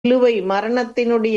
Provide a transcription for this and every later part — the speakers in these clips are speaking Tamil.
சிலுவை மரணத்தினுடைய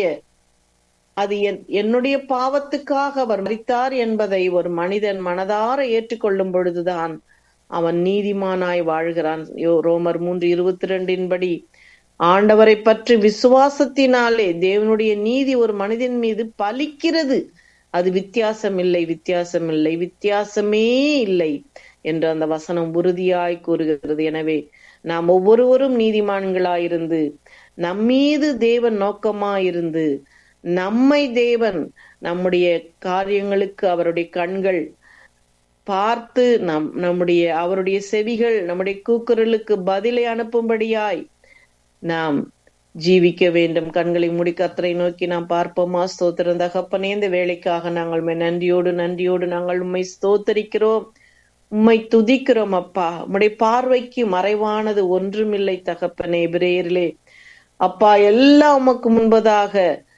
அது என்- என்னுடைய பாவத்துக்காக அவர் மரித்தார் என்பதை ஒரு மனிதன் மனதார ஏற்றுக்கொள்ளும் பொழுதுதான் அவன் நீதிமானாய் வாழ்கிறான் யோ- ரோமர் மூன்று இருபத்தி ரெண்டின் படி ஆண்டவரை பற்றி விசுவாசத்தினாலே தேவனுடைய நீதி ஒரு மனிதன் மீது பலிக்கிறது அது வித்தியாசம் இல்லை வித்தியாசம் இல்லை வித்தியாசமே இல்லை என்று அந்த வசனம் உறுதியாய் கூறுகிறது எனவே நாம் ஒவ்வொருவரும் நீதிமான்களாயிருந்து நம்மீது தேவன் நோக்கமாயிருந்து நம்மை தேவன் நம்முடைய காரியங்களுக்கு அவருடைய கண்கள் பார்த்து நம் நம்முடைய அவருடைய செவிகள் நம்முடைய கூக்குரலுக்கு பதிலை அனுப்பும்படியாய் நாம் ஜீவிக்க வேண்டும் கண்களை மூடி கத்தரை நோக்கி நாம் பார்ப்போமா ஸ்தோத்திரம் தகப்பனே இந்த வேலைக்காக நாங்கள் உம்மை நன்றியோடு நன்றியோடு நாங்கள் உம்மை ஸ்தோத்தரிக்கிறோம் உம்மை துதிக்கிறோம் அப்பா உம்முடைய பார்வைக்கு மறைவானது ஒன்றுமில்லை தகப்பனே பிரேயரிலே அப்பா எல்லாம் உமக்கு முன்பதாக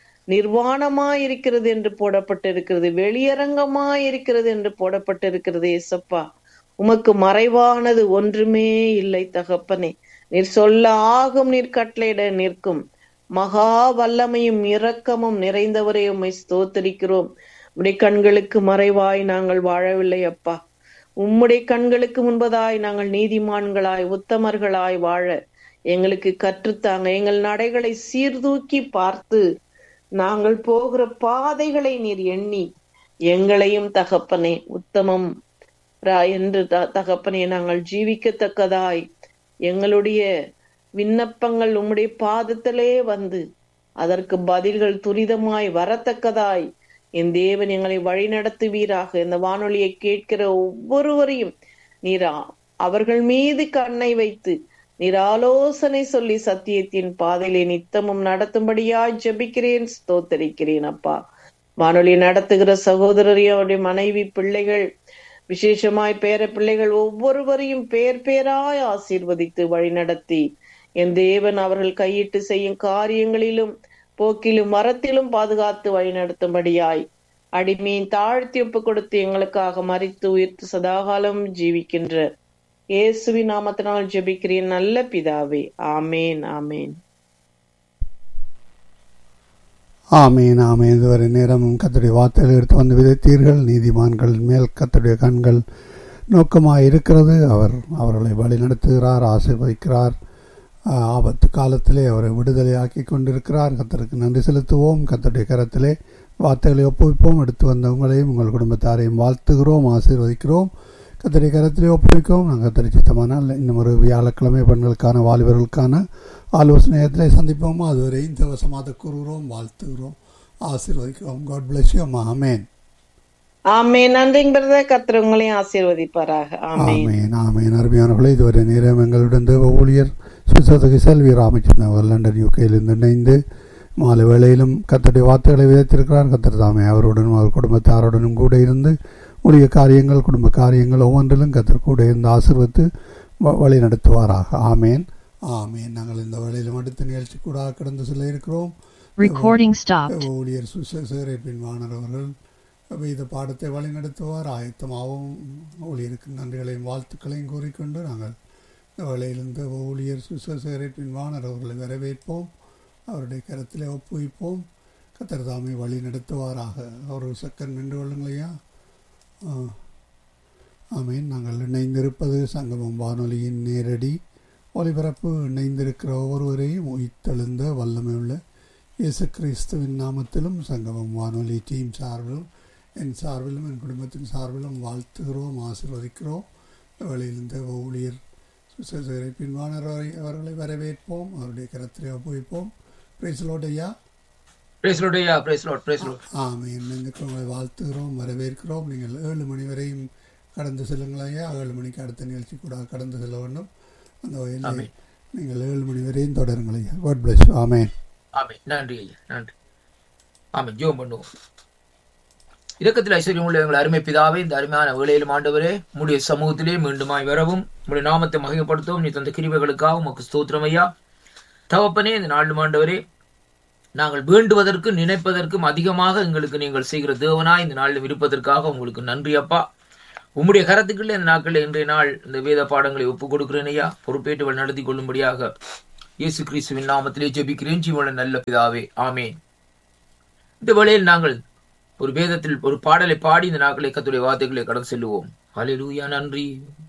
நிர்வாணமாயிருக்கிறது என்று போடப்பட்டிருக்கிறது வெளியரங்கமாயிருக்கிறது என்று போடப்பட்டிருக்கிறது ஏசப்பா உமக்கு மறைவானது ஒன்றுமே இல்லை தகப்பனே நீர் சொல்ல ஆகும் நீர் கட்டளையிட நிற்கும் மகா வல்லமையும் இரக்கமும் நிறைந்தவரே உம்மை ஸ்தோத்தரிக்கிறோம் உம்முடைய கண்களுக்கு மறைவாய் நாங்கள் வாழவில்லை அப்பா உம்முடைய கண்களுக்கு முன்பதாய் நாங்கள் நீதிமான்களாய் உத்தமர்களாய் வாழ எங்களுக்கு கற்றுத்தாங்க எங்கள் நடைகளை சீர்தூக்கி பார்த்து நாங்கள் போகிற பாதைகளை நீர் எண்ணி எங்களையும் தகப்பனே உத்தமம் ரா- என்று த- தகப்பனே நாங்கள் ஜீவிக்கத்தக்கதாய் எங்களுடைய விண்ணப்பங்கள் உம்முடைய பாதத்திலே வந்து அதற்கு பதில்கள் துரிதமாய் வரத்தக்கதாய் என் தேவன் எங்களை வழிநடத்துவீராக இந்த வானொலியை கேட்கிற ஒவ்வொருவரையும் நீர் ஆ- அவர்கள் மீது கண்ணை வைத்து நீர் ஆலோசனை சொல்லி சத்தியத்தின் பாதையிலே நித்தமும் நடத்தும்படியாய் ஜெபிக்கிறேன் ஸ்தோத்தரிக்கிறேன் அப்பா வானொலி நடத்துகிற சகோதரரையும் அவருடைய மனைவி பிள்ளைகள் விசேஷமாய் பேர பிள்ளைகள் ஒவ்வொருவரையும் பேர் பேராய் ஆசீர்வதித்து வழிநடத்தி என் தேவன் அவர்கள் கையிட்டு செய்யும் காரியங்களிலும் போக்கிலும் மரத்திலும் பாதுகாத்து வழிநடத்தும்படியாய் அடிமையின் தாழ்த்தி ஒப்பு கொடுத்து எங்களுக்காக மறித்து உயிர்த்து சதாகாலம் ஜீவிக்கின்ற இயேசுவின் நாமத்தினால் ஜெபிக்கிறேன் நல்ல பிதாவே ஆமேன் ஆமேன் ஆமீன் ஆமீன் இதுவரை நேரமும் கத்தருடைய வார்த்தைகள் எடுத்து வந்து விதைத்தீர்கள் நீதிமான்கள் மேல் கத்தருடைய கண்கள் நோக்கமாக இருக்கிறது அவர் அவர்களை வழி நடத்துகிறார் ஆசீர்வதிக்கிறார் ஆ, ஆபத்து காலத்திலே அவரை விடுதலையாக்கி கொண்டிருக்கிறார் கத்தருக்கு நன்றி செலுத்துவோம் கத்தருடைய கரத்திலே வார்த்தைகளை ஒப்புவிப்போம் எடுத்து வந்த உங்களையும் உங்கள் குடும்பத்தாரையும் வாழ்த்துகிறோம் ஆசீர்வதிக்கிறோம் கத்தருடைய கரத்திலே ஒப்புவிக்கிறோம் நாங்கள் கத்தரி சித்தமானால் இன்னும் ஒரு வியாழக்கிழமை பெண்களுக்கான வாலிபர்களுக்கான ஆலோசனை நேரத்திலே சந்திப்போம் அதுவரை இந்த வசமாக கூறுகிறோம் வாழ்த்துகிறோம் ஆசீர்வதிக்கிறோம் god bless you amen amen நன்றிங்க பிரதர் கர்த்தர் உங்களையும் ஆசீர்வதிப்பாராக ஆமேன் ஆமேன் ஆமேன் அருமையானவர்களே இதுவரை நேரம் எங்களுடன் தேவ ஊழியர் சுசதகி செல்வி ராமச்சந்திரன் அவர் லண்டன் யூகேயிலிருந்து இணைந்து மாலை வேளையிலும் கத்தருடைய வார்த்தைகளை விதைத்திருக்கிறார் கத்தர் தாமே அவருடனும் அவர் குடும்பத்தாருடனும் கூட இருந்து ஊழிய காரியங்கள் குடும்ப காரியங்கள் ஒவ்வொன்றிலும் கத்தர் கூட இருந்து ஆசீர்வத்து வ- வழி நடத்துவாராக ஆமேன் ஆமேன் நாங்கள் இந்த வேளையிலும் அடுத்த நிகழ்ச்சி கூட கடந்து செல்ல இருக்கிறோம் Recording stopped. தேவ ஊழியர் சுசேரப்பின் வாணர் அவர்கள் இந்த பாடத்தை வழிநடத்துவார் ஆயத்தமாகவும் ஊழியருக்கு நன்றிகளையும் வாழ்த்துக்களையும் கூறிக்கொண்டு நாங்கள் இந்த வேளையிலிருந்து ஊழியர் சுசேரப்பின் வாணர் அவர்களை வரவேற்போம் அவருடைய கரத்திலே ஒப்புவிப்போம் கத்தர் தாமே வழி நடத்துவாராக அவர் ஒரு செகண்ட் நின்று கொள்ளுங்களையா ஆமீன் நாங்கள் இணைந்திருப்பது சங்கமம் வானொலியின் நேரடி ஒலிபரப்பு இணைந்திருக்கிற ஒவ்வொருவரையும் உயிர்த்தெழுந்த வல்லமையுள்ள இயேசு கிறிஸ்துவின் நாமத்திலும் சங்கமம் வானொலி டீம் சார்பிலும் என் சார்பிலும் என் குடும்பத்தின் சார்பிலும் வாழ்த்துகிறோம் ஆசீர்வதிக்கிறோம் வேளையிலிருந்து ஊழியர் சுசேசரை பின்வானர் அவர்களை வரவேற்போம் அவருடைய கரத்திலே ஒப்புவிப்போம் பிரைசலோடையா பிரைஸ் லார்ட் ஐயா பிரைஸ் லார்ட் பிரைஸ் லார்ட் ஆமீன் இந்த உங்களை வாழ்த்துகிறோம் வரவேற்கிறோம் நீங்கள் ஏழு மணி வரையும் கடந்து செல்லுங்கள் ஐயா ஏழு மணிக்கு அடுத்த நிகழ்ச்சி கூட கடந்து செல்ல வேண்டும் அந்த வகையில் ஆமென். நீங்கள் ஏழு மணி வரையும் தொடருங்கள் ஐயா காட் பிளஸ் ஆமேன் ஆமென் நன்றி ஐயா நன்றி ஆமென் ஜெபம் பண்ணுவோம் இரக்கத்தில் ஐஸ்வர்யம் உள்ள எங்கள் அருமை பிதாவே இந்த அருமையான வேளையிலும் ஆண்டவரே உம்முடைய சமூகத்திலே மீண்டுமாய் வரவும் உம்முடைய நாமத்தை மகிமைப்படுத்தவும் நீ தந்த கிருபைகளுக்காக உமக்கு ஸ்தோத்திரம் ஐயா தகப்பனே இந்த நாளும் ஆண்டவரே நாங்கள் வேண்டுவதற்கு நினைப்பதற்கும் அதிகமாக எங்களுக்கு நீங்கள் செய்கிற தேவனாய் இந்த நாளிலும் இருப்பதற்காக உங்களுக்கு நன்றி அப்பா உம்முடைய கரத்துக்குள்ளே இந்த நாட்களில் இன்றைய நாள் இந்த வேத பாடங்களை ஒப்புக் கொடுக்கிறேன் ஐயா பொறுப்பேற்று நடத்தி கொள்ளும்படியாக இயேசு கிறிஸ்துவின் நாமத்திலே ஜெபிக்கிறேன் ஜீவன நல்ல பிதாவே ஆமேன் இந்த வேளையில் நாங்கள் ஒரு வேதத்தில் ஒரு பாடலை பாடி இந்த நாட்களை கத்துடைய வார்த்தைகளை கடந்து செல்லுவோம் ஹalleluya நன்றி